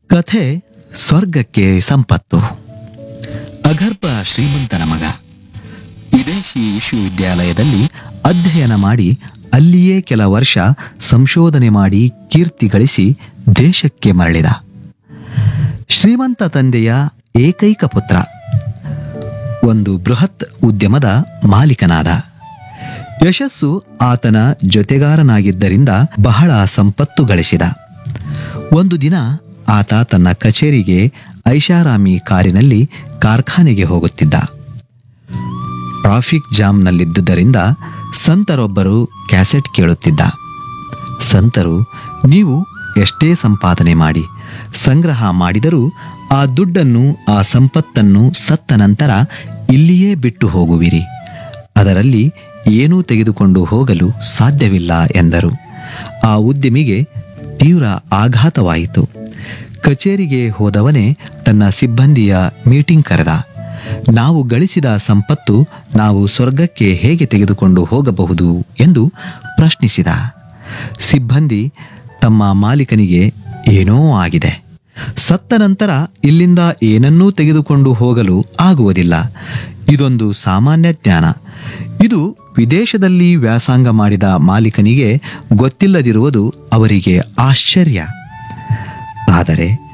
ಕಥೆ ಸ್ವರ್ಗಕ್ಕೆ ಸಂಪತ್ತು ಅಗರ್ಭ ಶ್ರೀಮಂತನ ಮಗ ವಿದೇಶಿ ವಿಶ್ವವಿದ್ಯಾಲಯದಲ್ಲಿ ಅಧ್ಯಯನ ಮಾಡಿ ಅಲ್ಲಿಯೇ ಕೆಲ ವರ್ಷ ಸಂಶೋಧನೆ ಮಾಡಿ ಕೀರ್ತಿ ಗಳಿಸಿ ದೇಶಕ್ಕೆ ಮರಳಿದ ಶ್ರೀಮಂತ ತಂದೆಯ ಏಕೈಕ ಪುತ್ರ ಒಂದು ಬೃಹತ್ ಉದ್ಯಮದ ಮಾಲೀಕನಾದ ಯಶಸ್ಸು ಆತನ ಜೊತೆಗಾರನಾಗಿದ್ದರಿಂದ ಬಹಳ ಸಂಪತ್ತು ಗಳಿಸಿದ ಒಂದು ದಿನ ಆತ ತನ್ನ ಕಚೇರಿಗೆ ಐಷಾರಾಮಿ ಕಾರಿನಲ್ಲಿ ಕಾರ್ಖಾನೆಗೆ ಹೋಗುತ್ತಿದ್ದ ಟ್ರಾಫಿಕ್ ಜಾಮ್ನಲ್ಲಿದ್ದುದರಿಂದ ಸಂತರೊಬ್ಬರು ಕ್ಯಾಸೆಟ್ ಕೇಳುತ್ತಿದ್ದ ಸಂತರು ನೀವು ಎಷ್ಟೇ ಸಂಪಾದನೆ ಮಾಡಿ ಸಂಗ್ರಹ ಮಾಡಿದರೂ ಆ ದುಡ್ಡನ್ನು ಆ ಸಂಪತ್ತನ್ನು ಸತ್ತ ನಂತರ ಇಲ್ಲಿಯೇ ಬಿಟ್ಟು ಹೋಗುವಿರಿ ಅದರಲ್ಲಿ ಏನೂ ತೆಗೆದುಕೊಂಡು ಹೋಗಲು ಸಾಧ್ಯವಿಲ್ಲ ಎಂದರು ಆ ಉದ್ಯಮಿಗೆ ತೀವ್ರ ಆಘಾತವಾಯಿತು ಕಚೇರಿಗೆ ಹೋದವನೇ ತನ್ನ ಸಿಬ್ಬಂದಿಯ ಮೀಟಿಂಗ್ ಕರೆದ ನಾವು ಗಳಿಸಿದ ಸಂಪತ್ತು ನಾವು ಸ್ವರ್ಗಕ್ಕೆ ಹೇಗೆ ತೆಗೆದುಕೊಂಡು ಹೋಗಬಹುದು ಎಂದು ಪ್ರಶ್ನಿಸಿದ ಸಿಬ್ಬಂದಿ ತಮ್ಮ ಮಾಲೀಕನಿಗೆ ಏನೋ ಆಗಿದೆ ಸತ್ತ ನಂತರ ಇಲ್ಲಿಂದ ಏನನ್ನೂ ತೆಗೆದುಕೊಂಡು ಹೋಗಲು ಆಗುವುದಿಲ್ಲ ಇದೊಂದು ಸಾಮಾನ್ಯ ಜ್ಞಾನ ಇದು ವಿದೇಶದಲ್ಲಿ ವ್ಯಾಸಂಗ ಮಾಡಿದ ಮಾಲೀಕನಿಗೆ ಗೊತ್ತಿಲ್ಲದಿರುವುದು ಅವರಿಗೆ ಆಶ್ಚರ್ಯ ಆದರೆ